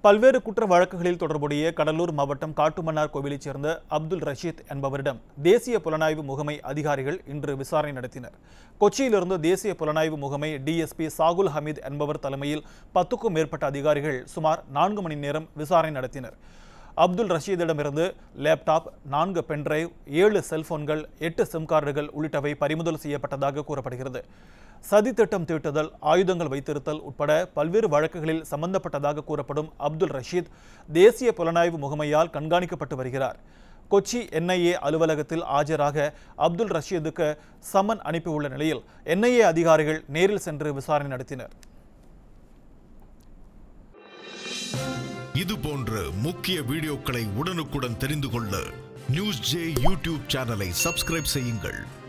பல்வேறு குற்ற வழக்குகளில் தொடர்புடைய கடலூர் மாவட்டம் காட்டுமன்னார் கோவிலைச் சேர்ந்த அப்துல் ரஷீத் என்பவரிடம் தேசிய புலனாய்வு முகமை அதிகாரிகள் இன்று விசாரணை நடத்தினர் கொச்சியிலிருந்து தேசிய புலனாய்வு முகமை டிஎஸ்பி சாகுல் ஹமீத் என்பவர் தலைமையில் பத்துக்கும் மேற்பட்ட அதிகாரிகள் சுமார் நான்கு மணி நேரம் விசாரணை நடத்தினர் அப்துல் ரஷீதிடமிருந்து லேப்டாப் நான்கு பென்டிரைவ் ஏழு செல்போன்கள் எட்டு சிம் கார்டுகள் உள்ளிட்டவை பறிமுதல் செய்யப்பட்டதாக கூறப்படுகிறது சதித்திட்டம் தீட்டுதல் ஆயுதங்கள் வைத்திருத்தல் உட்பட பல்வேறு வழக்குகளில் சம்பந்தப்பட்டதாக கூறப்படும் அப்துல் ரஷீத் தேசிய புலனாய்வு முகமையால் கண்காணிக்கப்பட்டு வருகிறார் கொச்சி என்ஐஏ அலுவலகத்தில் ஆஜராக அப்துல் ரஷீதுக்கு சம்மன் அனுப்பியுள்ள நிலையில் என்ஐஏ அதிகாரிகள் நேரில் சென்று விசாரணை நடத்தினர் இது போன்ற முக்கிய வீடியோக்களை உடனுக்குடன் தெரிந்து கொள்ள நியூஸ் ஜே யூடியூப் சேனலை சப்ஸ்கிரைப் செய்யுங்கள்